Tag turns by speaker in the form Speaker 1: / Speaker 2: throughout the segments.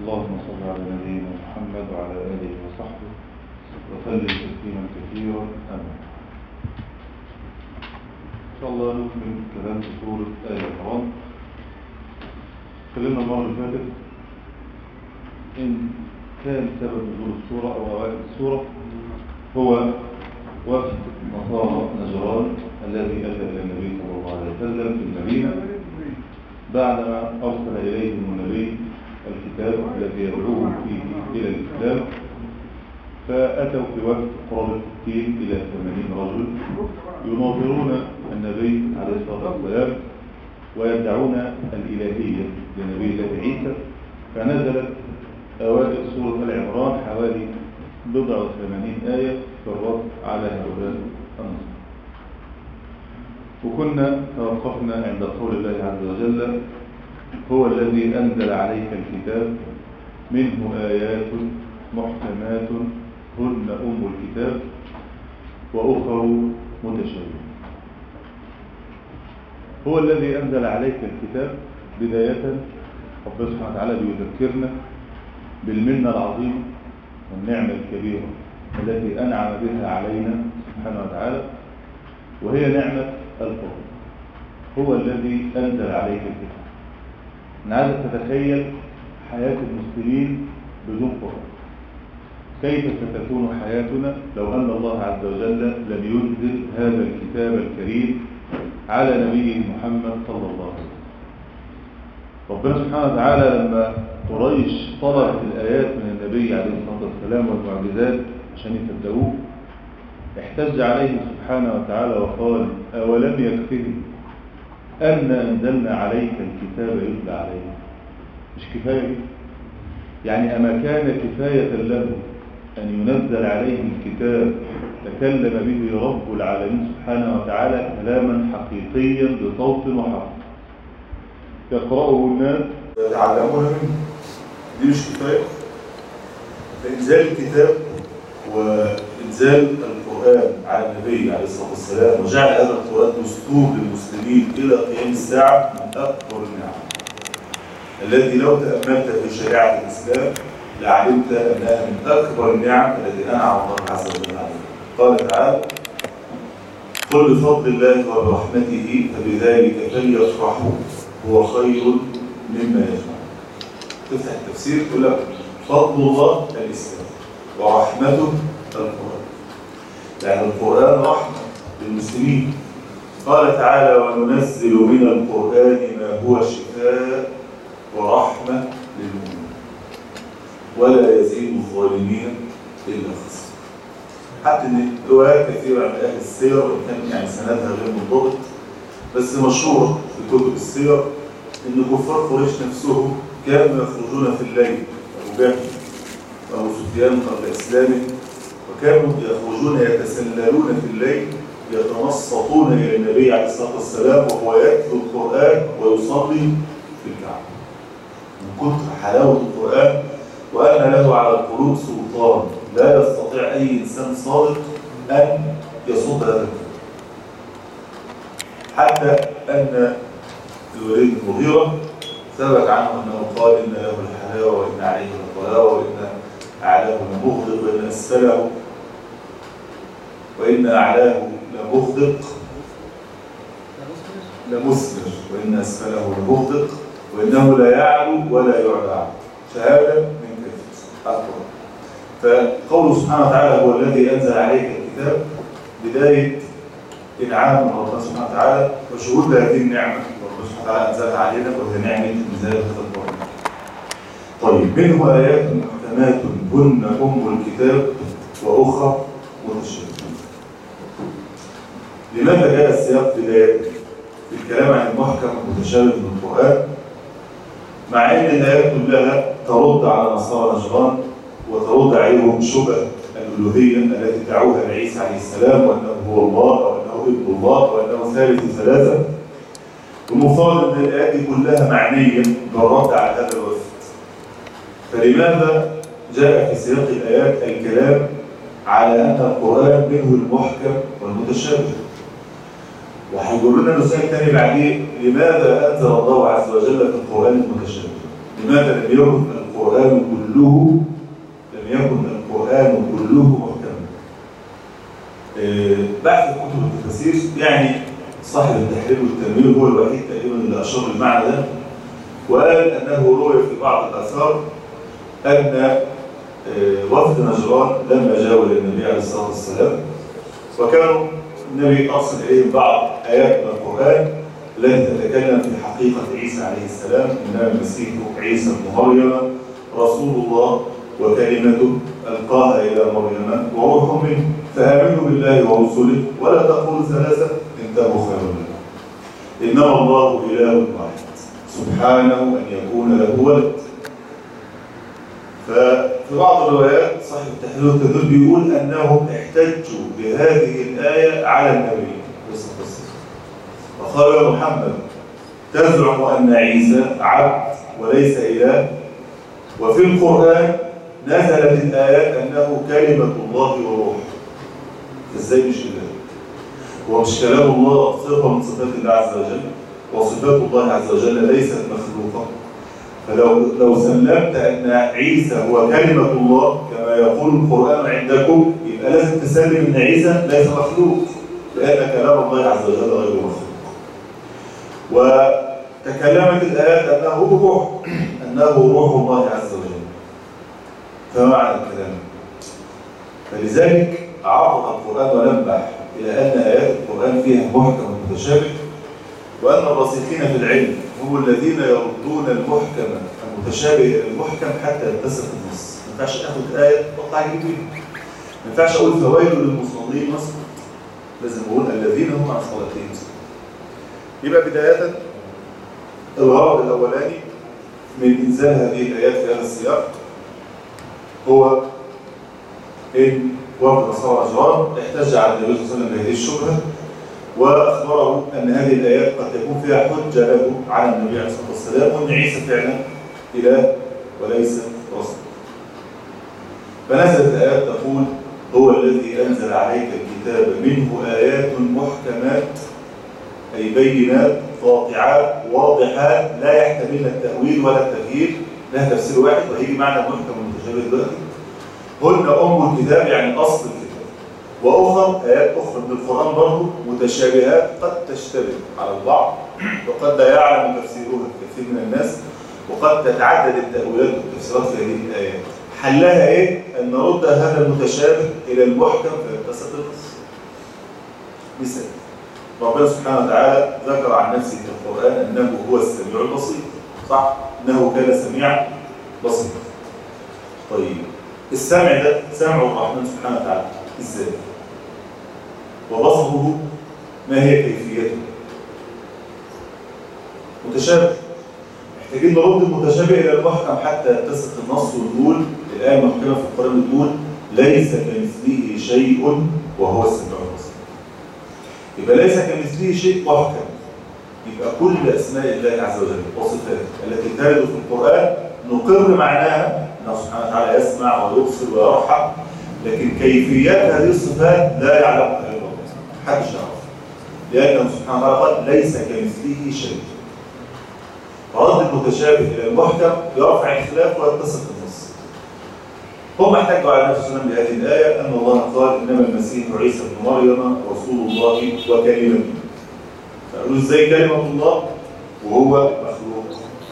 Speaker 1: اللهم صل على نبينا محمد وعلى آله وصحبه وسلم تسليما كثيرا أما إن شاء الله نكمل كلام في سورة آل عمران اتكلمنا المرة اللي فاتت إن كان سبب نزول السورة أو أوائل السورة هو وفد نصارى نجران الذي أتى إلى النبي صلى الله عليه وسلم في المدينة بعدما أرسل إليهم النبي الكتاب الذي يدعوهم فيه إلى الإسلام فأتوا في وقت قرابة 60 إلى 80 رجل يناظرون النبي عليه الصلاة والسلام ويدعون الإلهية لنبي الله عيسى فنزلت أوائل سورة العمران حوالي بضع وثمانين آية في الرد على هؤلاء النصارى وكنا توقفنا عند قول الله عز وجل هو الذي أنزل عليك الكتاب منه آيات محكمات هن أم الكتاب وأخر متشابهة هو الذي أنزل عليك الكتاب بداية ربنا سبحانه وتعالى بيذكرنا بالمنة العظيمة والنعمة الكبيرة التي أنعم بها علينا سبحانه وتعالى وهي نعمة القرآن هو الذي أنزل عليك الكتاب أنا عايزك تتخيل حياة المسلمين بدون قرآن كيف ستكون حياتنا لو أن الله عز وجل لم ينزل هذا الكتاب الكريم على نبيه محمد صلى الله عليه وسلم ربنا سبحانه وتعالى لما قريش طلبت الآيات من النبي عليه الصلاة والسلام والمعجزات عشان يصدقوه احتج عليه سبحانه وتعالى وقال أولم يكفهم أن أنزلنا عليك الكتاب يتلى عليك مش كفاية يعني أما كان كفاية له أن ينزل عليه الكتاب تكلم به رب العالمين سبحانه وتعالى كلاما حقيقيا بصوت وحرف يقرأه الناس
Speaker 2: ويتعلمون منه دي مش كفاية إنزال الكتاب وإنزال القرآن على النبي عليه الصلاة والسلام وجعل هذا القرآن دستور للمسلمين إلى قيام الساعة من أكبر النعم التي لو تأملت في شريعة الإسلام لعلمت أنها من أكبر النعم التي أنعم الله عز وجل عليها قال تعالى قل بفضل الله وبرحمته فبذلك فليفرحوا هو خير مما يجمع تفتح التفسير تقول لك فضل الله الإسلام ورحمته القرآن يعني القرآن رحمة للمسلمين قال تعالى وننزل من القرآن ما هو شفاء ورحمة للمؤمنين ولا يزيد الظالمين إلا خسر حتى ان روايات كثيرة عن أهل السير وإن كان يعني سندها غير منضبط بس مشهور في كتب السير ان كفار قريش نفسهم كانوا يخرجون في الليل ابو جهل وابو سفيان قبل اسلامه وكانوا يخرجون يتسللون في الليل يتنصتون الى النبي عليه الصلاه والسلام وهو يتلو القران ويصلي في الكعبه من كثر حلاوه القران وان له على القلوب سلطان لا يستطيع اي انسان صادق ان يصد هذا الكلام حتى ان الوليد المغيرة ثبت عنه أنه قال إن له الحلاوة وإن عليه الطلاوة وإن أعلاه لمغدق وإن أسفله وإن أعلاه لمغدق لمثمر وإن أسفله لمغدق وإنه لا يعلو ولا يعلى عنه شهادة من كثير أكبر فقوله سبحانه وتعالى هو الذي أنزل عليك الكتاب بداية إنعام من الله سبحانه وتعالى وشهود هذه النعمة ربنا سبحانه وتعالى أنزلها علينا وهي نعمة إنزال هذا القرآن. طيب منه آيات محكمات هن أم الكتاب وأخرى متشابهات. لماذا جاء السياق بداية في الكلام عن المحكم المتشابه من القرآن مع أن الآيات كلها ترد على نصارى نجران وترد عليهم شبه الألوهية التي دعوها لعيسى عليه السلام وأنه هو الله أو أنه ابن الله وأنه ثالث ثلاثة المفترض أن الآيات دي كلها معنية بالرد على هذا الوفد فلماذا جاء في سياق الآيات الكلام على أن القرآن منه المحكم والمتشابه وهيقول لنا مثال تاني بعدين لماذا أنزل الله عز وجل في القرآن المتشابه؟ لماذا لم يكن القرآن كله لم يكن القرآن كله محكما آه، بعد كتب التفاسير يعني صاحب التحرير والتنوير هو الوحيد تقريبا اللي اشار المعنى ده وقال انه روي في بعض الاثار ان آه، وفد نجران لما جاءوا الى النبي عليه الصلاه والسلام وكانوا النبي ارسل اليهم بعض ايات من القران التي تتكلم في حقيقه عيسى عليه السلام انما المسيح عيسى بن مريم رسول الله وكلمته القاها الى مريم وروح منه فامنوا بالله ورسله ولا تقولوا ثلاثه انتهوا خيرا لكم انما الله اله واحد سبحانه ان يكون له ولد ففي بعض الروايات صاحب التحليل والتدريب بيقول انهم احتجوا بهذه الايه على النبي عليه الصلاه والسلام وقالوا يا محمد تزعم ان عيسى عبد وليس اله وفي القران نزلت الايات انه كلمه الله وروحه ازاي مش اله ومش كلام الله صفه من صفات الله عز وجل وصفات الله عز وجل ليست مخلوقه فلو لو سلمت ان عيسى هو كلمه الله كما يقول القران عندكم يبقى لازم تسلم ان عيسى ليس مخلوق لان كلام الله عز وجل غير مخلوق وتكلمت الايات انه روح انه روح الله عز وجل فما معنى الكلام فلذلك عرض القران ونبه الى ان ايات القران فيها محكم متشابه وان الراسخين في العلم هم الذين يردون المحكم المتشابه الى المحكم حتى يتسق النص ما ينفعش اخد ايه واطلع اجيب منها ما ينفعش اقول فويل للمصلين مثلا لازم اقول الذين هم عن صلاتهم ساهون. يبقى بدايه الغرض الاولاني من انزال هذه الايات في هذا السياق هو ان وفد نصارى نجران احتج على النبي صلى الله عليه وسلم بهذه الشبهه واخبره ان هذه الايات قد يكون فيها حجه له على النبي عليه الصلاه والسلام وان عيسى فعلا اله وليس رسول. فنزلت الايات تقول هو الذي انزل عليك الكتاب منه ايات محكمات اي بينات قاطعات واضحات لا يحتملن التاويل ولا التغيير لها تفسير واحد وهيجي معنى المحكم المتشابه دلوقتي هن ام الكتاب يعني اصل الكتاب واخر ايات اخرى من القران برضه متشابهات قد تشتبه على البعض وقد لا يعلم تفسيرها كثير من الناس وقد تتعدد التاويلات والتفسيرات في هذه الايات حلها ايه ان نرد هذا المتشابه الى المحكم فيتسق النص مثال ربنا سبحانه وتعالى ذكر عن نفسه في القران انه هو السميع البصير صح انه كان سميعا بصيرا طيب السمع ده سمع الرحمن سبحانه وتعالى ازاي وبصره ما هي كيفيته متشابه محتاجين نرد المتشابه الى المحكم حتى يتسق النص ونقول الايه المحكمه في القران بتقول ليس كمثله شيء وهو السميع البصير يبقى ليس كمثله شيء محكم يبقى كل اسماء الله عز وجل وصفاته التي ترد في القران نقر معناها انه سبحانه وتعالى يسمع ويبصر ويرحم لكن كيفيات هذه الصفات لا يعلمها الا الله محدش يعرفها لانه سبحانه وتعالى قال ليس كمثله شيء فرد المتشابه الى المحكم يرفع الخلاف ويتسق النص هم احتجوا على النبي صلى الله عليه وسلم بهذه الايه ان الله قال انما المسيح عيسى بن مريم رسول الله وكلمته فقالوا ازاي كلمه الله وهو مخلوق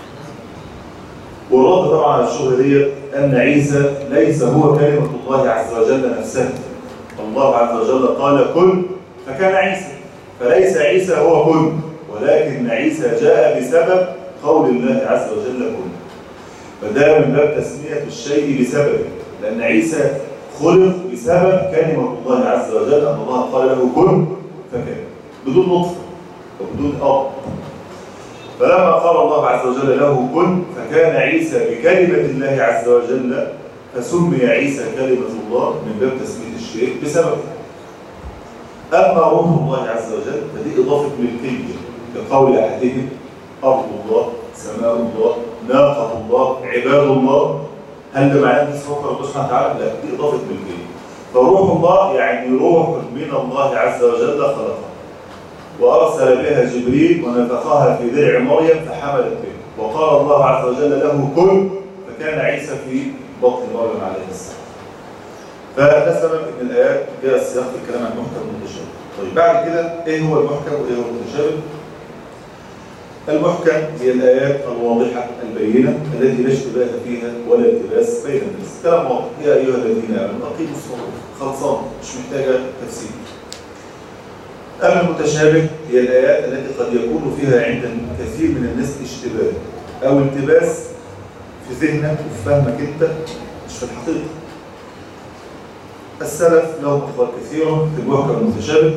Speaker 2: والرد طبعا على الشبهه دي ان عيسى ليس هو كلمه الله عز وجل نفسها الله عز وجل قال كن فكان عيسى فليس عيسى هو كن ولكن عيسى جاء بسبب قول الله عز وجل كن فده من باب تسميه الشيء بسببه لان عيسى خلق بسبب كلمه الله عز وجل ان الله قال له كن فكان بدون نطفه وبدون اب فلما قال الله عز وجل له كن فكان عيسى بكلمة الله عز وجل فسمي عيسى كلمة الله من باب تسمية الشيء بسبب أما روح الله عز وجل فدي إضافة ملكية كقول أحدهم أرض الله سماء الله ناقة الله عباد الله هل ده معناه دي صفات ربنا سبحانه وتعالى؟ لا دي إضافة ملكية فروح الله يعني روح من الله عز وجل خلقها وأرسل بها جبريل ونفخها في درع مريم فحملت به وقال الله عز وجل له كن كان عيسى في بطن مريم عليه السلام فده سبب ان الايات جاء السياق في الكلام عن المحكم والمتشابه طيب بعد كده ايه هو المحكم وايه هو المتشابه المحكم هي الآيات الواضحة البينة التي لا اشتباه فيها ولا التباس بين الناس كلام واضح يا أيها الذين آمنوا أقيموا الصلاة خلصان مش محتاجة تفسير أما المتشابه هي الآيات التي قد يكون فيها عند كثير من الناس اشتباه أو التباس في ذهنك وفي فهمك أنت مش في الحقيقة السلف لهم أخبار كثيرة في المحكم المتشابه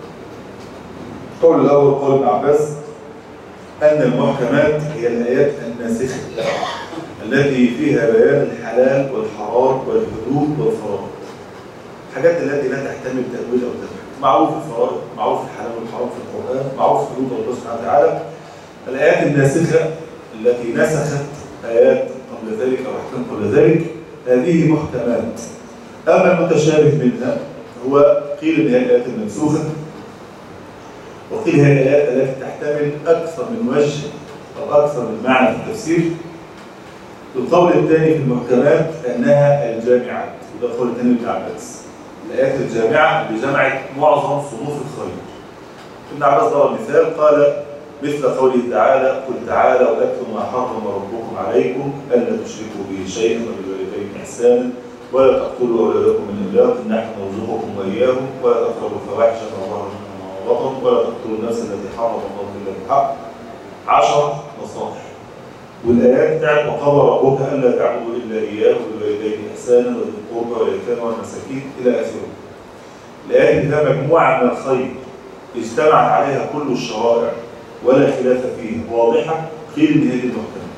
Speaker 2: القول الأول قول ابن عباس أن المحكمات هي الآيات الناسخة التي فيها بيان الحلال والحرام والحدود والفرائض الحاجات التي لا تحتمل تأويل أو تفسير معروف الفرائض معروف الحلال والحرام في القرآن معروف حدود الله سبحانه وتعالى الآيات الناسخة التي نسخت آيات قبل ذلك أو أحكام قبل ذلك هذه محكمات أما المتشابه منها هو قيل إن هي الآيات المنسوخة وقيل هي الآيات التي تحتمل أكثر من وجه أو أكثر من معنى في التفسير القول الثاني في المحكمات أنها الجامعات وده القول الثاني بتاع عباس الآيات الجامعة اللي جمعت معظم صنوف الخير ابن عباس ضرب مثال قال مثل قوله تعالى قل تعالى وأكتم ما حرم ربكم عليكم ألا تشركوا به شيئا وبالوالدين إحسانا ولا تقتلوا أولادكم من إملاق نحن نرزقكم وإياهم ولا تقربوا الفواحش ما ظهر منها وما بطن ولا تقتلوا النفس التي حرم الله إلا بالحق عشر نصائح والآيات بتاعت وقضى ربك ألا تعبدوا إلا إياه وبالوالدين إحسانا وذي القربى واليتامى والمساكين إلى آخره. الآيات دي فيها مجموعة من الخير اجتمعت عليها كل الشرائع ولا خلاف فيه واضحة قيل إن هذه المحكمات.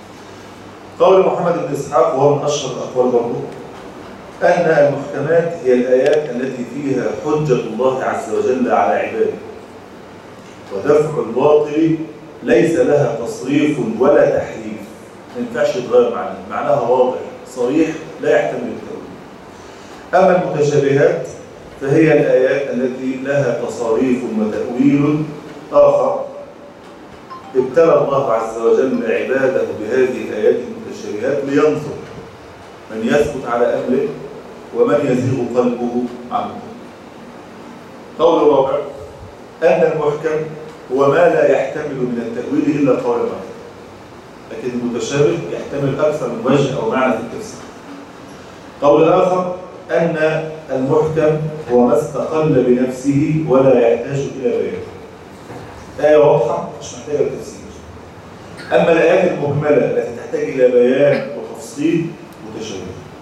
Speaker 2: قول محمد بن إسحاق وهو من أشهر الأقوال برضه أن المحكمات هي الآيات التي فيها حجة الله عز وجل على عباده ودفع الباطل ليس لها تصريف ولا تحريف ما ينفعش يتغير معناها معناها واضح صريح لا يحتمل التأويل أما المتشابهات فهي الآيات التي لها تصاريف وتأويل آخر ابتلى الله عز وجل عباده بهذه الآيات المتشابهات لينظر من يثبت على أمره ومن يزيغ قلبه عنه قول رابع أن المحكم هو ما لا يحتمل من التأويل إلا قول واحد لكن المتشابه يحتمل أكثر من وجه أو معنى في التفسير قول آخر أن المحكم هو ما استقل بنفسه ولا يحتاج إلى بيان آية واضحة مش محتاجة تفسير أما الآيات المجملة التي تحتاج إلى بيان وتفصيل متشابه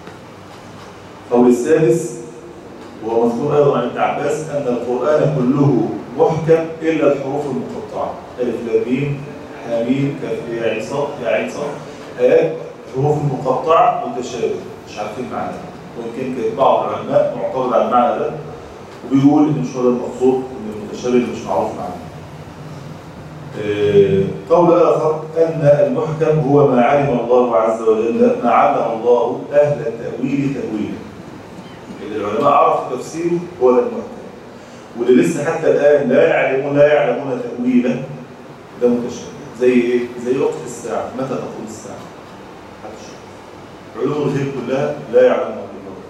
Speaker 2: قول السادس وهو مذكور أيضا عن ابن عباس أن القرآن كله محكم إلا الحروف المقطعة ألف لام ميم حاميم كاف يا عين صاد يا عين صاد آيات حروف مقطعة متشابه مش عارفين معناها ويمكن كان بعض العلماء معترض على المعنى ده وبيقول إن مش هو ده المقصود إن المتشابه مش معروف معناه آه، قول آخر أن المحكم هو ما علم الله عز وجل ما علم الله أهل التأويل تأويلا اللي العلماء عرفوا تفسيره هو ده المحكم واللي لسه حتى الآن لا يعلمون لا يعلمون تأويله ده متشابه زي إيه؟ زي وقت الساعة متى تقوم الساعة؟ محدش يعرف. علوم الغيب كلها لا يعلمها إلا الله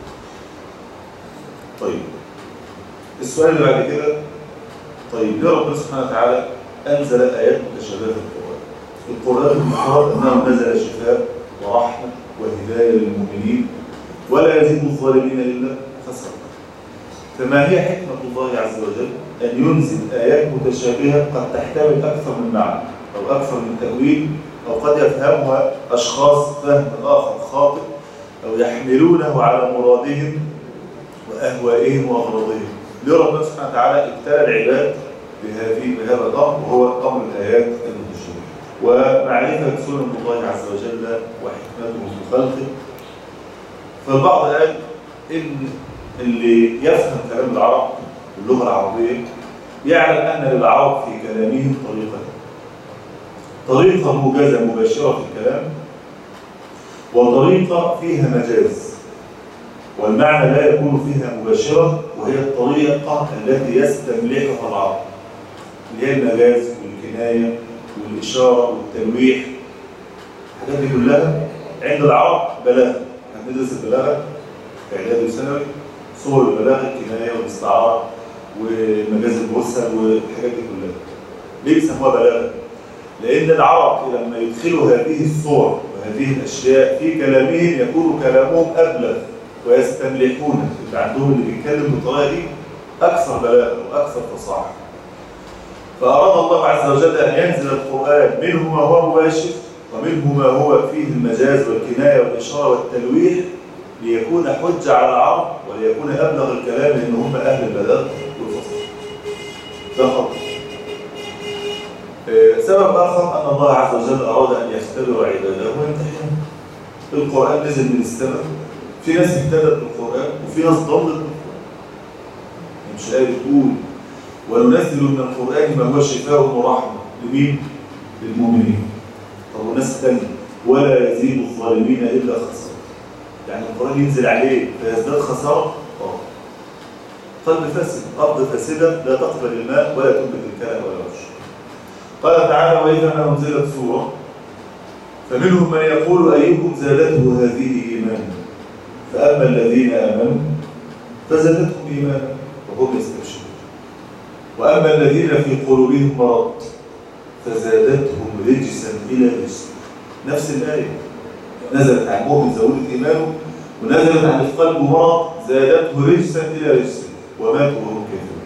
Speaker 2: طيب السؤال اللي بعد كده طيب ليه ربنا سبحانه وتعالى أنزل آيات متشابهة في القرآن؟ القرآن المفترض أنه نزل شفاء ورحمة وهداية للمؤمنين ولا يزيد الظالمين إلا خسرا فما هي حكمة الله عز وجل أن ينزل آيات متشابهة قد تحتمل أكثر من معنى أو أكثر من تأويل أو قد يفهمها أشخاص فهم آخر خاطئ أو يحملونه على مرادهم وأهوائهم وأغراضهم ليه ربنا سبحانه وتعالى ابتلى العباد بهذه بهذا الأمر وهو أمر الآيات المتشابهة ومعرفة سنن الله عز وجل وحكمته في خلقه فالبعض قال إن اللي يفهم كلام العرب واللغة العربية يعلم أن للعرب في كلامهم طريقة طريقة موجزة مباشرة في الكلام وطريقة فيها مجاز والمعنى لا يكون فيها مباشرة وهي الطريقة التي يستملحها العرب اللي هي المجاز والكناية والإشارة والتلويح الحاجات دي كلها عند العرب بلاغة هندرس البلاغة في إعدادي وثانوي صور البلاغة الكناية والاستعارة ومجاز المرسل والحاجات دي كلها ليه بيسموها بلاغة؟ لأن العرب لما يدخلوا هذه الصور وهذه الأشياء في كلامهم يكون كلامهم أبلغ ويستملحون اللي عندهم اللي بيتكلم بالطريقة دي أكثر بلاغة وأكثر فصاحة فأراد الله عز وجل أن ينزل القرآن منه ما هو مباشر ومنه ما هو فيه المجاز والكناية والإشارة والتلويح ليكون حجة على العرب وليكون أبلغ الكلام لأن هم أهل البلاغة والفصل ده خطأ سبب آخر أن الله عز وجل أراد أن يختبر عباده ويمتحنهم القرآن نزل من السماء في ناس اهتدت بالقرآن وفي ناس ضلت بالقرآن مش آية بتقول وننزل من القرآن ما هو شفاء ورحمة لمين؟ للمؤمنين طب وناس تانية ولا يزيد الظالمين إلا خسارة يعني القرآن ينزل عليه فيزداد خسارة اه قلب فاسد أرض فاسدة لا تقبل الماء ولا تنبت الكلام ولا وجه قال تعالى وإذا ما أنزلت سورة فمنهم من يقول أيكم زادته هذه إيمانا فأما الذين آمنوا فزادتهم إيمانا وهم يستبشرون وأما الذين في قلوبهم مرض فزادتهم رجسا إلى رجس نفس الآية نزلت عن مؤمن زودت إيمانه ونزلت عن في قلبه مرض زادته رجسا إلى رجس وماتوا وهم كافرون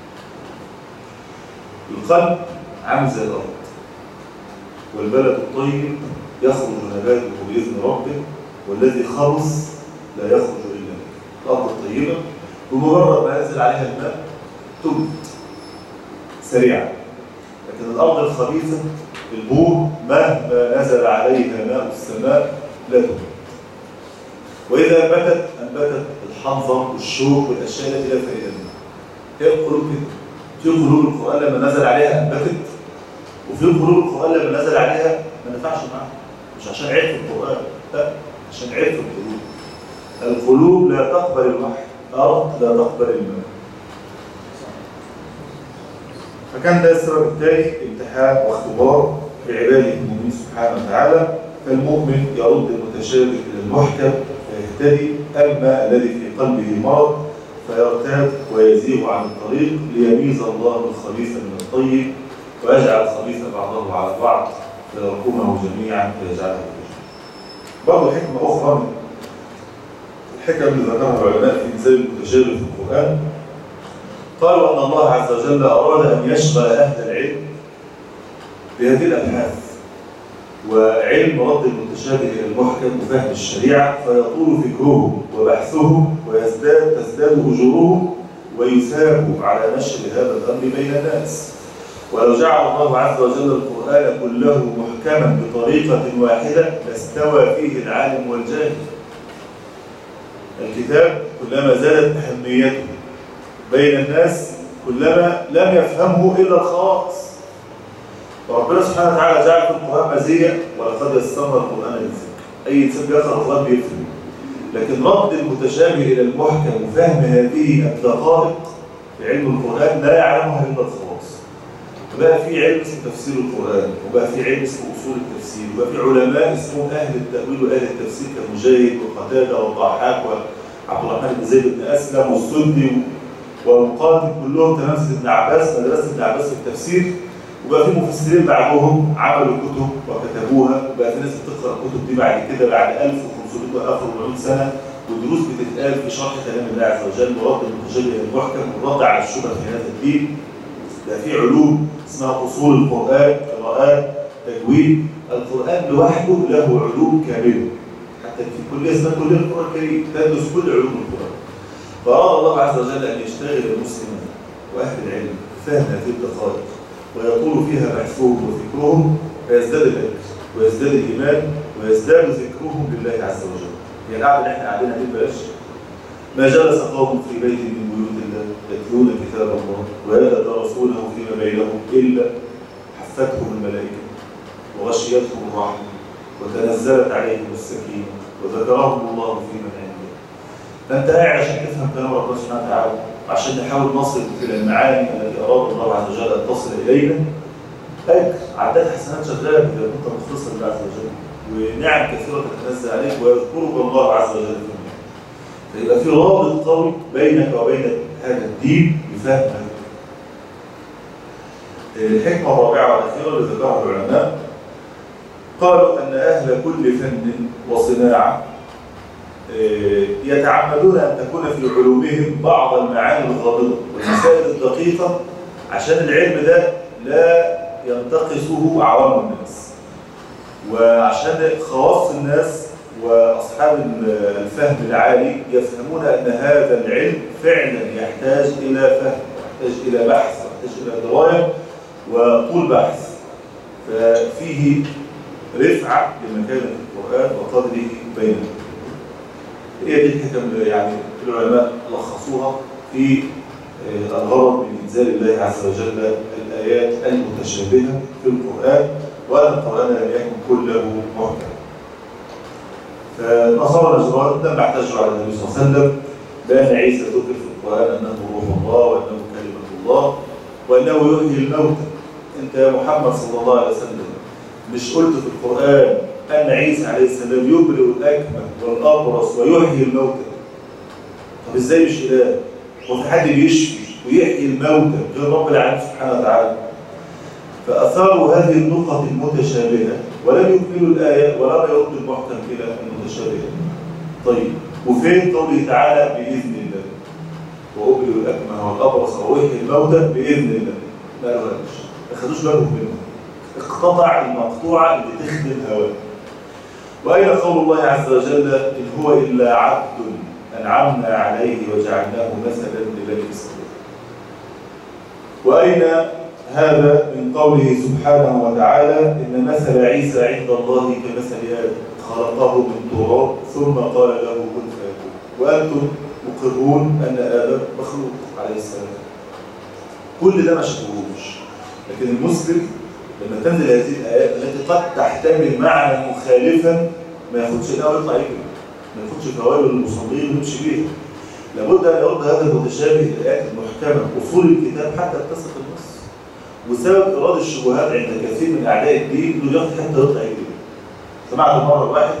Speaker 2: القلب عامل زي الأرض والبلد الطيب يخرج نباته بإذن ربه والذي خلص لا يخرج إلا منه الأرض الطيبة بمجرد ما ينزل عليها الماء تنبت سريعا لكن الأرض الخبيثة البور مهما نزل عليها ماء السماء لا تنبت وإذا أنبتت أنبتت الحنظر والشوك والأشياء التي لا فائدة منها هي القلوب كده في قلوب القرآن لما نزل عليها أنبتت وفي قلوب القرآن لما نزل عليها ما نفعش معاها مش عشان عيب في القرآن لا عشان عيب في القلوب القلوب لا تقبل الوحي الأرض لا تقبل الماء فكان ده السبب الثاني امتحان واختبار لعباده المؤمنين سبحانه وتعالى فالمؤمن يرد المتشابه الى المحكم فيهتدي اما الذي في قلبه مرض فيرتاب ويزيغ عن الطريق ليميز الله الخبيث من الطيب ويجعل الخبيث بعضه على بعض فيركمه جميعا فيجعله رجلا. برضه حكمه اخرى من الحكم اللي ذكرها العلماء في انزال المتشابه في القران قالوا أن الله عز وجل أراد أن يشغل أهل العلم بهذه الأبحاث وعلم رد المتشابه إلى المحكم وفهم الشريعة فيطول فكرهم وبحثهم ويزداد تزداد أجورهم ويثابوا على نشر هذا الأمر بين الناس ولو جعل الله عز وجل القرآن كله محكما بطريقة واحدة لاستوى فيه العالم والجاهل الكتاب كلما زادت أهميته بين الناس كلما لم يفهمه إلا الخواص فربنا سبحانه وتعالى جعل في القرآن مزية ولقد يسرنا القرآن للذكر أي إنسان بيقرأ القرآن بيفهم لكن رد المتشابه إلى المحكم وفهم هذه الدقائق في علم القرآن لا يعلمها إلا الخواص وبقى في علم اسمه تفسير القرآن وبقى في علم اسمه أصول التفسير وبقى في علماء اسمهم أهل التأويل وأهل التفسير كمجاهد وقتادة والضحاك وعبد الرحمن بن زيد بن أسلم والسدي والمقاتل كلهم تلامذة ابن عباس مدرسة ابن عباس في التفسير وبقى في مفسرين بعدهم عملوا كتب وكتبوها وبقى في ناس بتقرا الكتب دي بعد كده بعد 1500 و 1400 سنه والدروس بتتقال في شرح كلام الله عز وجل ورد المتشابه المحكم والرد على الشبه في هذا الدين ده في علوم اسمها اصول القران قراءات تجويد القران لوحده له علوم كامله حتى في كليه اسمها كليه القران الكريم تدرس كل علوم القران فأراد الله عز وجل أن يشتغل المسلمين وأهل العلم فهم هذه الدقائق ويطول فيها بحثهم وفكرهم فيزداد الأجر ويزداد الإيمان ويزداد ذكرهم بالله عز وجل هي القعدة اللي احنا قاعدينها دي بلاش ما جلس قوم في بيت من بيوت الله يتلون كتاب الله ويتدارسونه فيما بينهم إلا حفتهم الملائكة وغشيتهم الرحمة وتنزلت عليهم السكينة وذكرهم الله في من عنده فانت قاعد عشان تفهم كلام ربنا سبحانه وتعالى عشان نحاول نصل الى المعاني التي اراد الله عز وجل ان تصل الينا اجر عداد حسنات شغاله اذا كنت مخلصا لله عز وجل ونعم كثيره تتنزل عليك ويذكرك الله عز وجل في الدنيا فيبقى في رابط قوي بينك وبين هذا الدين بفهم هذا الحكمه الرابعه والاخيره اللي ذكرها العلماء قالوا ان اهل كل فن وصناعه يتعمدون ان تكون في علومهم بعض المعاني الغامضه والمسائل الدقيقه عشان العلم ده لا ينتقصه عوام الناس وعشان خواص الناس واصحاب الفهم العالي يفهمون ان هذا العلم فعلا يحتاج الى فهم يحتاج الى بحث يحتاج الى درايه وطول بحث ففيه رفعه لمكانه القران وقدره بيننا هي دي الحكم يعني العلماء لخصوها في الغرض من انزال الله عز وجل الايات المتشابهه في القران وان القران لم يكن كله محكم فنصارى النجران لما احتجوا على النبي صلى الله عليه وسلم بان عيسى ذكر في القران انه روح الله وانه كلمه الله وانه يحيي الموتى انت يا محمد صلى الله عليه وسلم مش قلت في القران ان عيسى عليه السلام يبرئ الاكمه والابرص ويحيي الموتى طب ازاي مش اله وفي حد بيشفي ويحيي الموتى غير رب العالمين سبحانه وتعالى فاثاروا هذه النقط المتشابهه ولم يكملوا الايه ولم يردوا المحكم الى المتشابهه طيب وفين قوله تعالى باذن الله وابرئ الاكمه والابرص ويحيي الموتى باذن الله ما قالوهاش ما خدوش بالهم منه اقتطع المقطوعه اللي تخدم هواه واين قول الله عز وجل ان هو الا عبد أنعمنا عليه وجعلناه مثلا لبني إسرائيل وأين هذا من قوله سبحانه وتعالى إن مثل عيسى عند الله كمثل آدم خلقه من تراب ثم قال له كن فيكون وأنتم مقرون أن آدم مخلوق عليه السلام كل ده ما شافوهوش لكن المسلم لما تنزل هذه الآيات التي قد تحتمل معنى مخالفا ما ياخدش الأول يطلع يجري ما ياخدش فوائد المصلين ويمشي بيها لابد ان يرد هذا المتشابه الايات المحكمه اصول الكتاب حتى يتسق النص وسبب ايراد الشبهات عند كثير من اعداء الدين انه ياخد حتى يطلع يجري سمعت مره واحد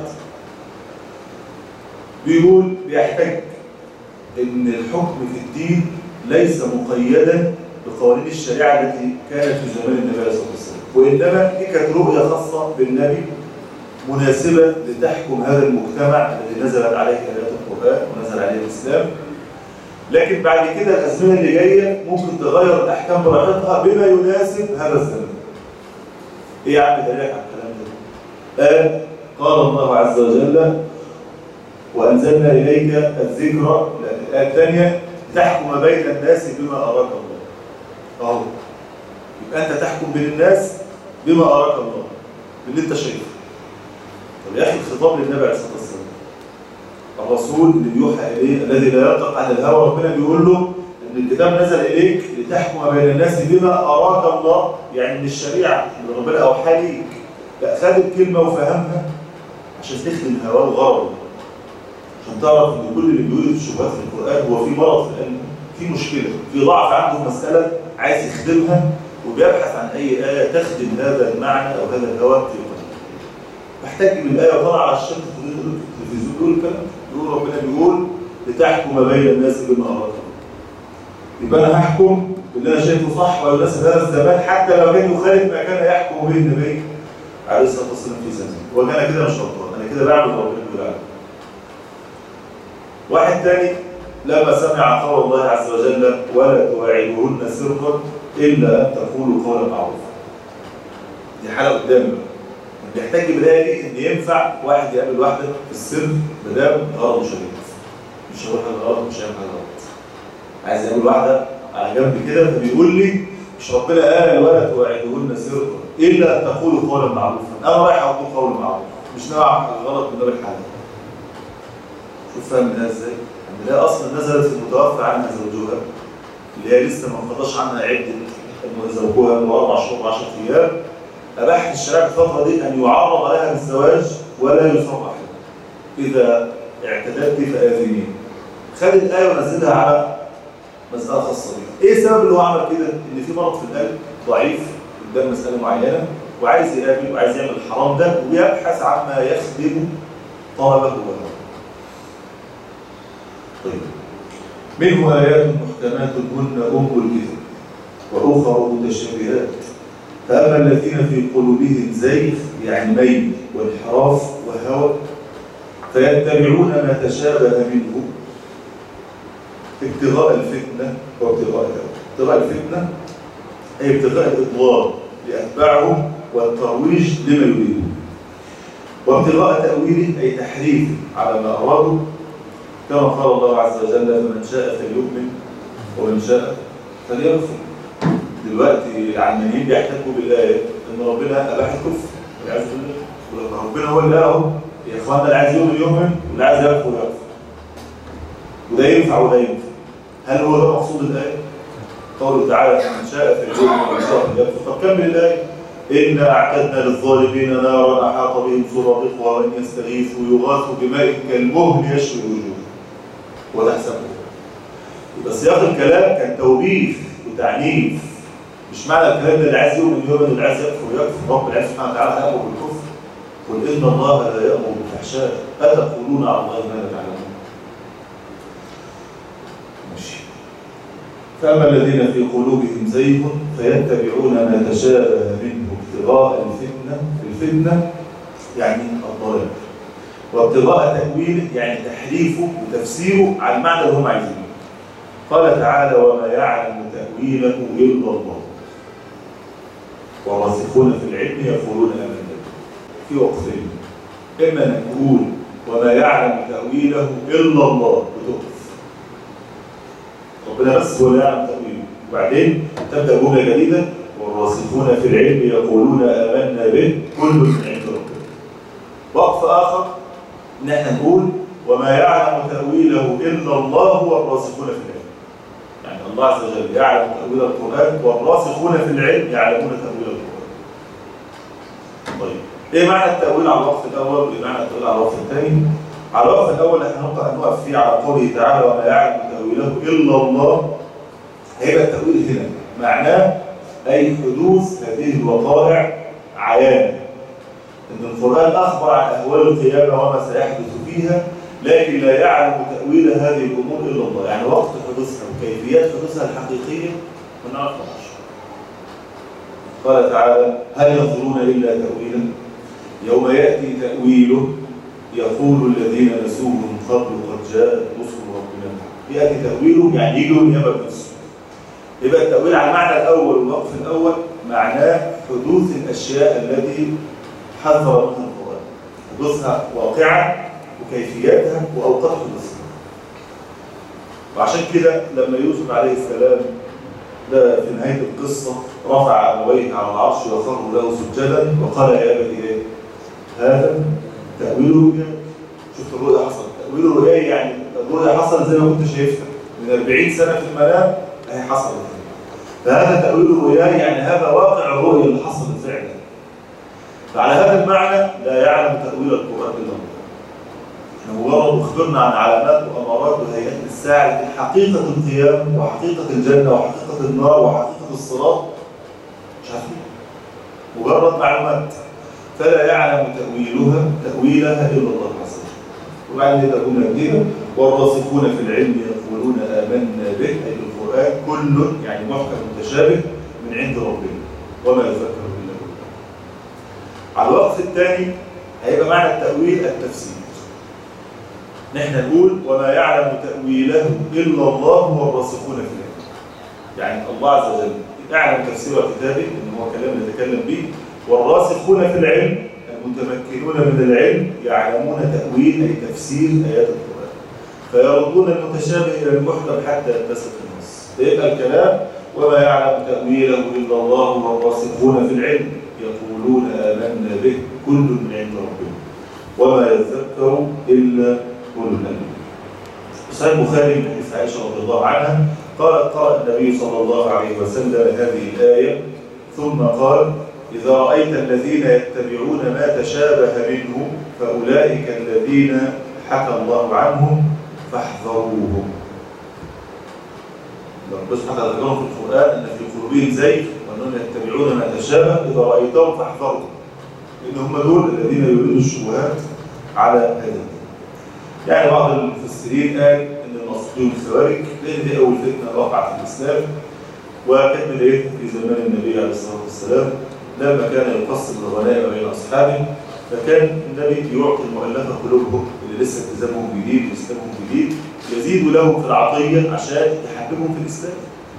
Speaker 2: بيقول بيحتج ان الحكم في الدين ليس مقيدا بقوانين الشريعه التي كانت في زمان النبي صلى الله عليه وسلم وانما دي كانت رؤيه خاصه بالنبي مناسبة لتحكم هذا المجتمع الذي نزلت عليه آيات القرآن ونزل عليه الإسلام لكن بعد كده الأزمنة اللي جاية ممكن تغير الأحكام براحتها بما يناسب هذا الزمن إيه يا عم دليلك على الكلام ده؟ قال قال الله عز وجل وأنزلنا إليك الذكرى الآية الثانية تحكم بين الناس بما أراك الله أهو يبقى أنت تحكم بين الناس بما أراك الله باللي أنت شايفه طب يا اخي الخطاب للنبي عليه الصلاه والسلام الرسول اللي يوحى اليه الذي لا ينطق عن الهوى ربنا بيقول له ان الكتاب نزل اليك لتحكم بين الناس بما اراك الله يعني من الشريعه اللي ربنا اوحى ليك لا خد الكلمه وفهمها عشان تخدم هواه وغرضه عشان تعرف ان كل اللي بيقول الشبهات في القران هو في مرض في القلب في مشكله في ضعف عنده في مساله عايز يخدمها وبيبحث عن اي ايه تخدم هذا المعنى او هذا الهوى في محتاج من الآية وطلع على الشمس في التلفزيون يقول الكلام يقول ربنا بيقول لتحكم بين الناس بما أراك يبقى أنا هحكم باللي أنا شايفه صح ويناسب هذا الزمان حتى لو كان يخالف ما كان يحكم به النبي عليه الصلاة والسلام في زمانه وكان كده مش غلطان أنا كده بعمل ربنا بيقول عليه واحد تاني لما سمع قول الله عز وجل ولا تواعدهن سرا إلا أن تقولوا قولا معروفا دي حالة قدامي بقى بيحتاج بالآية دي إن ينفع واحد يقابل واحدة في السر ما دام غرضه شريف مش هقول حاجة غلط مش هيعمل حاجة غلط عايز يقابل واحدة على جنب كده فبيقول لي مش ربنا قال ولا توعدهن سرا إلا أن تقولوا قولا معروفا أنا رايح أقول قول معروف مش نوع حاجة غلط من باب الحلال شوف فاهم منها إزاي؟ إن ده أصلا نزلت في المتوفى عنها زوجها اللي هي لسه ما انقضاش عنها عدة زوجها من أربع شهور و10 أيام أباحت الشريعة في الفترة دي أن يعرض لها بالزواج ولا يصرح إذا اعتدت فآذنين خد الآية ونزلها على مسألة خاصة بيه إيه السبب اللي هو عمل كده؟ إن في مرض في القلب ضعيف قدام مساله معينه وعايز يقابل وعايز يعمل الحرام ده ويبحث عما يخدم طلبه وله طيب منه آيات محكمات هن أم الكتاب وأخر متشابهات فأما الذين في قلوبهم زيغ يعني ميل وانحراف وهوى فيتبعون ما تشابه منه ابتغاء الفتنة وابتغاء الهوى ابتغاء الفتنة أي ابتغاء الإضلال لأتباعهم والترويج لما يريدون وابتغاء تأويله أي تحريف على ما أرادوا كما قال الله عز وجل فمن شاء فليؤمن ومن شاء فليكفر دلوقتي العلمانيين بيحتكوا بالآية إن ربنا أباح الكفر والعياذ بالله ولما ربنا هو اللي قاله يا إخوانا اللي عايز يؤمن يؤمن واللي عايز يكفر يكفر وده ينفع وده ينفع هل هو ده مقصود الآية؟ قوله تعالى فمن شاء فليؤمن ومن شاء فليكفر طب كمل الآية إنا أعتدنا للظالمين نارا أحاط بهم سرادقها وإن يستغيثوا يغاثوا بماء كالمهل يشوي الوجوه وتحسبه يبقى سياق الكلام كان توبيخ وتعنيف مش معنى الكلام ده اللي عايز يؤمن يؤمن واللي عايز يكفر يكفر رب العزة سبحانه وتعالى هيأمر بالكفر قل إن الله لا يأمر بالفحشاء أتقولون على الله ما لا تعلمون ماشي فأما الذين في قلوبهم زيغ فيتبعون ما تشابه منه ابتغاء الفتنة الفتنة يعني الضلال وابتغاء تأويله يعني تحريفه وتفسيره على المعنى اللي هم عايزينه قال تعالى وما يعلم تأويله إلا الله والراسخون في العلم يقولون آمنا في وقفين إما أن نقول وما يعلم تأويله إلا الله بتقف ربنا بس هو اللي يعلم تأويله وبعدين تبدأ جملة جديدة والراسخون في العلم يقولون آمنا به كل من عند ربنا وقف آخر ان احنا نقول وما يعلم تأويله إلا الله والراسخون في العلم يعني الله عز وجل يعلم تأويل القرآن والراسخون في العلم يعلمون تأويل القرآن طيب ايه معنى التأويل على الوقف الأول وايه معنى التأويل على الوقف الثاني على الوقف الأول احنا نقطع نقف فيه على قوله تعالى وما يعلم تأويله إلا الله هيبقى التأويل هنا معناه أي حدوث هذه الوقائع عيانا ان القرآن أخبر عن أهوال القيامة وما سيحدث فيها لكن لا يعلم تأويل هذه الأمور إلا الله يعني وقت حدوثها وكيفيات حدوثها الحقيقية ما نعرفهاش قال تعالى هل ينظرون إلا تأويلا يوم يأتي تأويله يقول الذين نسوه من قبل قد جاءت رسل ربنا يأتي تأويله يعني يجي يوم يبقى بنفسه يبقى التأويل على المعنى الأول والوقف الأول معناه حدوث الأشياء التي حذر منها القرآن حدوثها واقعة وكيفياتها وأوقات حدوثها وعشان كده لما يوسف عليه السلام ده في نهاية القصة رفع أبويه على العرش وخروا له سجدا وقال يا أبت إيه؟ هذا تأويل رؤيا شفت الرؤيا حصل تأويل رؤيا يعني الرؤيا حصل زي ما كنت شايفها من 40 سنة في المنام هي حصلت فهذا تأويل الرؤيا يعني هذا واقع الرؤيا اللي حصلت فعلا فعلى هذا المعنى لا يعلم تأويل القرآن إلا الله احنا مجرد اخبرنا عن علامات وامارات وهيئات الساعه لكن حقيقه القيام وحقيقه الجنه وحقيقه النار وحقيقه الصراط مش عارفين مجرد معلومات فلا يعلم تاويلها تاويلها الا الله عز وجل وبعدين يبقى جمله جديده والراسخون في العلم يقولون امنا به اي القران كل يعني محكم متشابه من عند ربنا وما يذكر الا هو على الوقت الثاني هيبقى معنى التاويل التفسير نحن نقول وما يعلم تأويله إلا الله والراسخون في العلم يعني الله عز وجل يعلم تفسير كتابه إن هو كلام نتكلم به والراسخون في العلم المتمكنون من العلم يعلمون تأويل أي تفسير آيات القرآن فيردون المتشابه إلى المحكم حتى يتسق النص فيبقى الكلام وما يعلم تأويله إلا الله والراسخون في العلم يقولون آمنا به كل من عند ربنا وما يذكر إلا أولو الألباب. صحيح البخاري من حديث عائشة رضي الله عنها قالت قرأ النبي صلى الله عليه وسلم هذه الآية ثم قال إذا رأيت الذين يتبعون ما تشابه منه فأولئك الذين حكى الله عنهم فاحذروهم. ربنا سبحانه وتعالى ذكرهم في القرآن أن في قلوبهم زيغ وأنهم يتبعون ما تشابه إذا رأيتهم فاحذرهم لأن هم دول الذين يريدون الشبهات على هذا الدين. يعني بعض المفسرين قال ان المقصودون الخوارج لان دي اول فتنه وقعت في الاسلام وكانت بدايتها في زمان النبي عليه الصلاه والسلام لما كان يقسم الغنائم بين اصحابه فكان النبي يعطي المؤلفه قلوبهم اللي لسه التزامهم جديد واسلامهم جديد يزيد لهم في العطيه عشان يحببهم في الاسلام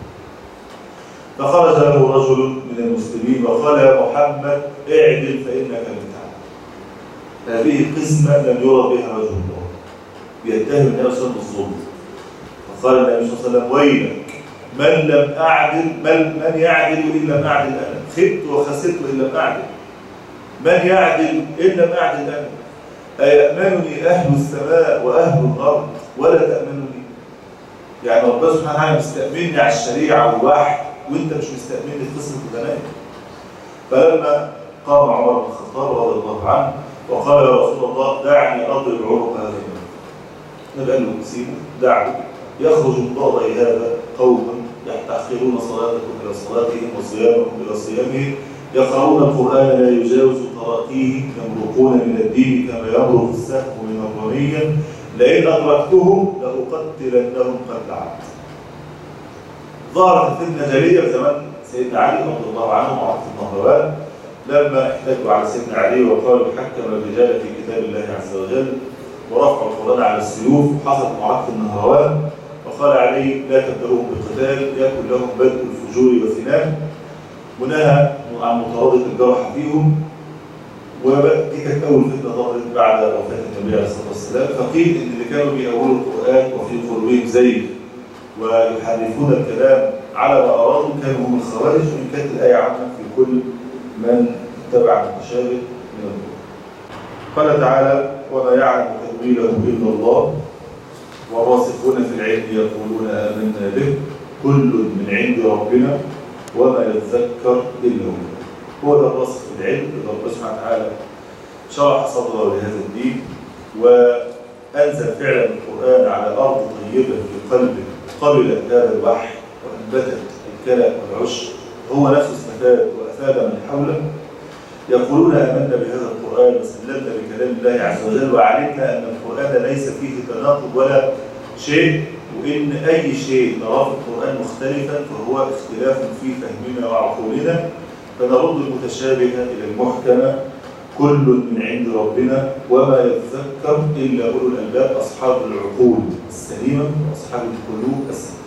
Speaker 2: فخرج له رجل من المسلمين وقال يا محمد اعدل فانك لم تعدل هذه قسمه لم يرى بها وجه الله بيتهم النبي صلى الله عليه وسلم بالظلم فقال النبي صلى الله عليه وسلم ويلك من لم اعدل من من يعدل ان لم اعدل انا خبت وخسرت ان لم اعدل من يعدل ان لم اعدل انا ايامنني اهل السماء واهل الارض ولا تامنني يعني ربنا سبحانه وتعالى مستأمني على الشريعه والوحي وانت مش مستأمني في قسم الغنائم فلما قام عمر بن الخطاب رضي الله عنه وقال يا رسول الله دعني اضرب عنق هذا النبي النبي قال له سيبه دعه يخرج من ضرر هذا قوما يحتقرون صلاتكم الى صلاتهم وصيامكم الى صيامهم يقرؤون القران لا يجاوز تراقيه يمرقون من الدين كما يمرق السهم من الرميه لئن ادركتهم لاقتلنهم قتل عبد ظهرت الفتنه جليه في زمان سيدنا علي رضي الله عنه وعبد النهروان لما احتجوا على سيدنا علي وقالوا حكم الرجال في كتاب الله عز وجل ورفعوا القرآن على السيوف وحصلت معركة النهروان وقال علي لا تبدأوهم بالقتال يكن لهم بدء الفجور والثنان ونهى عن مطاردة الجرحى فيهم ودي كانت أول فتنة ظهرت بعد وفاة النبي عليه الصلاة والسلام فقيل إن اللي كانوا بيأولوا القرآن وفي قلوبهم زيغ ويحرفون الكلام على ما أرادوا كانوا هم الخوارج وإن كانت الآية عامة في كل من اتبع المتشابه من القرآن قال تعالى وما يعلم تأويله إلا الله والراسخون في العلم يقولون آمنا به كل من عند ربنا وما يتذكر إلا هو هو ده الراسخ في العلم اللي ربنا سبحانه وتعالى شرح صدره لهذا الدين وأنزل فعلا القرآن على أرض طيبة في قلبه قبلت هذا الوحي وأنبتت الكلى والعشب هو نفسه استفاد وأفاد من حوله يقولون آمنا بهذا القرآن وسلمنا بكلام الله عز وجل وعلمنا أن القرآن ليس فيه تناقض ولا شيء وإن أي شيء نراه في القرآن مختلفا فهو اختلاف في فهمنا وعقولنا فنرد المتشابه إلى المحكمة كل من عند ربنا وما يتذكر إلا أولو الألباب أصحاب العقول السليمة وأصحاب القلوب السليمة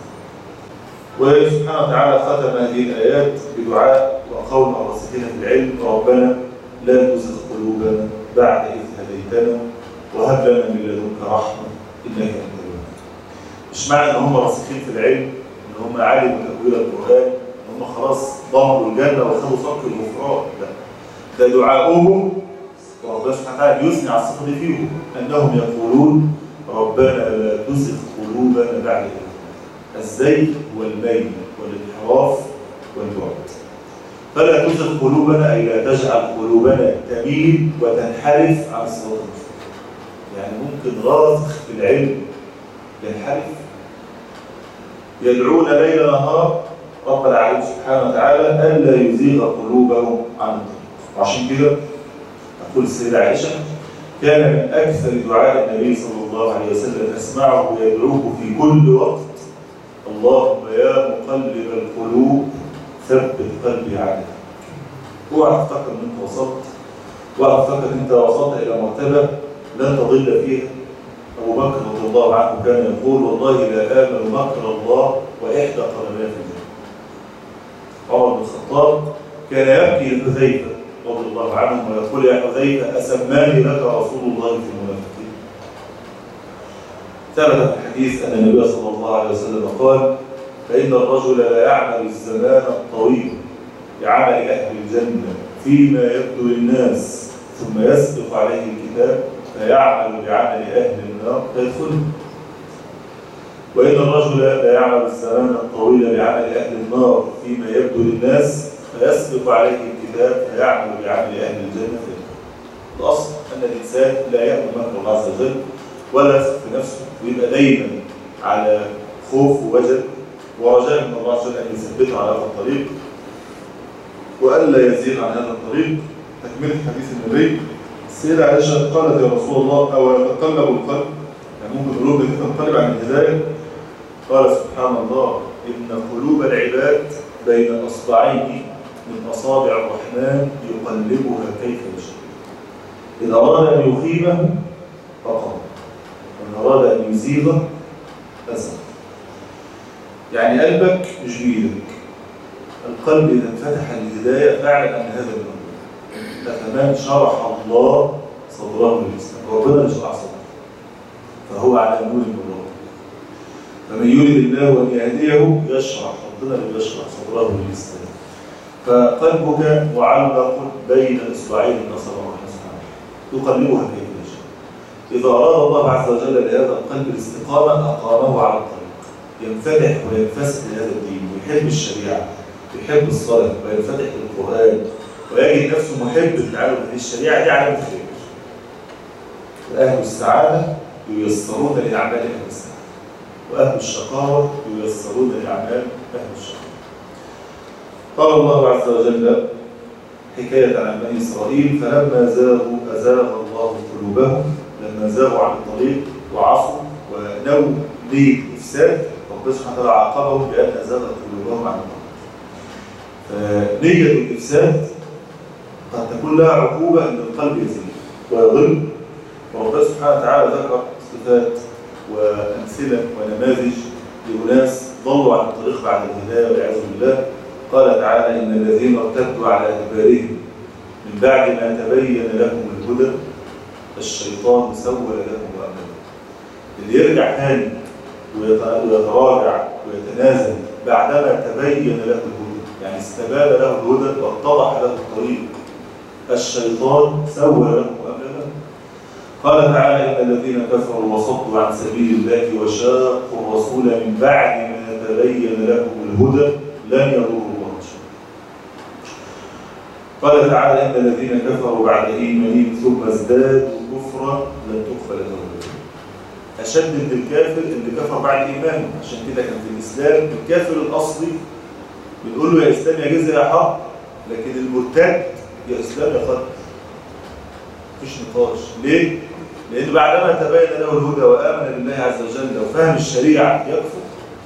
Speaker 2: وسبحانه وتعالى ختم هذه الآيات بدعاء وقول الراسخين في العلم ربنا لا تزغ قلوبنا بعد إذ هديتنا وهب لنا من لدنك رحمة إنك أنت الوهاب. مش معنى إن هم راسخين في العلم إن هم علموا تأويل القرآن إن هم خلاص ضمنوا الجنة وخدوا صك الغفران لا ده دعاؤهم وربنا سبحانه وتعالى يثني على الصفة دي فيهم أنهم يقولون ربنا لا تزغ قلوبنا بعد إذ الزيغ والميل والانحراف والبعد فلا تزغ قلوبنا اي لا تجعل قلوبنا تميل وتنحرف عن الصراط المستقيم يعني ممكن راسخ في العلم ينحرف يدعون ليل نهار رب العالمين سبحانه وتعالى الا يزيغ قلوبهم عن الطريق وعشان كده تقول السيده عائشه كان من اكثر دعاء النبي صلى الله عليه وسلم اسمعه يدعوه في كل وقت اللهم يا مقلب القلوب ثبت قلبي عليك اوعى تفتكر ان انت وصلت اوعى تفتكر ان انت وصلت الى مرتبه لن تضل فيها ابو بكر رضي الله عنه كان يقول والله لا امن مكر الله واحدى قدمي في الجنه عمر بن الخطاب كان يبكي لحذيفه رضي الله عنه ويقول يا حذيفه اسماني لك رسول الله في المنافقين ثبت في الحديث ان النبي صلى الله عليه وسلم قال فان الرجل لا يعمل الزمان الطويل بعمل اهل الجنه فيما يبدو للناس ثم يسبق عليه الكتاب فيعمل بعمل اهل النار فيدخل وان الرجل لا يعمل الزمان الطويل بعمل اهل النار فيما يبدو للناس فيسبق عليه الكتاب فيعمل بعمل اهل الجنه فيدخل الاصل ان الانسان لا يامن مكر الله عز وجل ولا يثق في نفسه ويبقى دايما على خوف ووجل ورجاء من الله عز وجل ان يثبته على هذا الطريق وألا يزيغ عن هذا الطريق تكملة حديث النبي السيدة عائشة قالت يا رسول الله أو يتقلب القلب يعني ممكن القلوب تنقلب عن الهداية قال سبحان الله إن قلوب العباد بين أصبعين من أصابع الرحمن يقلبها كيف يشاء إذا أراد أن يخيبه فقط وإن أراد أن يزيغه أزغ يعني قلبك مش بإيدك القلب إذا انفتح للهداية فاعلم أن هذا من الله فكمان شرح الله صدره للإسلام ربنا اللي شرح صدره فهو على نور من الله فمن يريد الله أن يهديه يشرح ربنا اللي يشرح صدره للإسلام فقلبك معلق بين إصبعين من أصابع الرحمن سبحانه يقلبها كيف يشاء إذا أراد الله عز وجل لهذا القلب الاستقامة أقامه على الطريق ينفتح وينفسح لهذا الدين ويحب الشريعة ويحب الصلاة وينفتح للقرآن ويجد نفسه محب للتعلم هذه الشريعة دي علامة خير وأهل السعادة ييسرون لأعمال أهل السعادة وأهل الشقاوة ييسرون لأعمال أهل الشقاوة قال الله عز وجل حكاية عن بني إسرائيل فلما زاغوا أزاغ الله قلوبهم لما زاغوا عن الطريق وعصوا ونووا نية الإفساد ربنا سبحانه وتعالى عاقبهم بأن أزاغ قلوبهم عن الطريق فنية الإفساد قد تكون لها عقوبة أن القلب يزيد ويضل وربنا سبحانه وتعالى ذكر صفات وأمثلة ونماذج لأناس ضلوا عن الطريق بعد الهداية والعياذ بالله قال تعالى إن الذين ارتدوا على أدبارهم من بعد ما تبين لهم الهدى الشيطان سول لهم وأمامهم اللي يرجع تاني ويتراجع ويتنازل بعدما تبين له الهدى يعني استبان له الهدى واتضح له الطريق الشيطان سول له وأمامهم قال تعالى إن الذين كفروا وصدوا عن سبيل الله وشاقوا الرسول من بعد ما تبين لهم الهدى لن يضروا الله شيئا قال تعالى إن الذين كفروا بعد إيمانهم ثم ازدادوا كفرا لن تقبل لهم أشد من الكافر اللي كفر بعد إيمانه عشان كده كان في الإسلام الكافر الأصلي بنقول له يا إسلام يا جزء يا حق لكن المرتد يا إسلام يا قتل مفيش نقاش ليه؟ لأنه بعدما تبين له الهدى وآمن بالله عز وجل وفهم الشريعة يكفر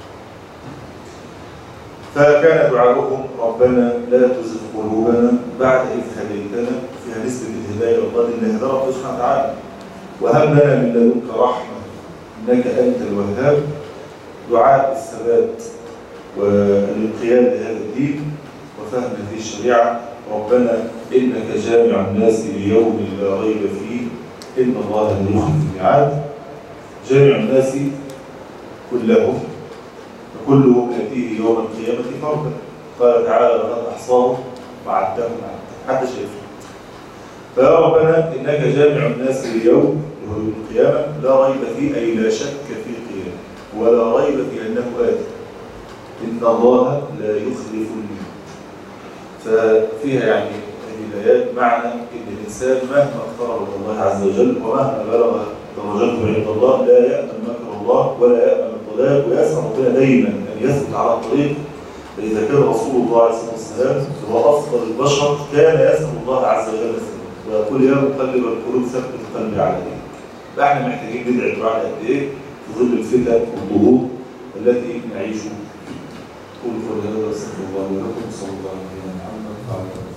Speaker 2: فكان دعاؤهم ربنا لا تزغ قلوبنا بعد إذ هديتنا فيها نسبة الهداية والله إن هدى ربنا سبحانه وتعالى وهب لنا من لدنك رحمة إنك أنت الوهاب دعاء الثبات والانقياد لهذا الدين وفهم هذه الشريعة ربنا إنك جامع الناس ليوم لا ريب فيه إن الله لا يخلف الميعاد جامع الناس كلهم وكلهم يأتيه يوم القيامة فردا قال تعالى لقد أحصاهم وعدهم عدا حتى شايفه فيا ربنا إنك جامع الناس اليوم وهو يوم القيامة لا ريب فيه أي لا شك في قيامه ولا ريب في أنه آتي إن الله لا يخلف الميعاد ففيها يعني الهدايات معنى ان الانسان مهما اقترب من الله عز وجل ومهما بلغ درجته عند الله لا يامن مكر الله ولا يامن الضلال ويسال ربنا دايما ان يثبت على الطريق فاذا كان رسول الله عليه الصلاه والسلام هو افضل البشر كان يسال الله عز وجل الثبات ويقول يا مقلب القلوب ثبت قلبي على دينك فاحنا محتاجين ندعي الدعاء قد ايه في ظل الفتن والضغوط التي نعيش قول قولي هذا واستغفر الله ولكم صلى الله عليه وسلم محمد وعلى اله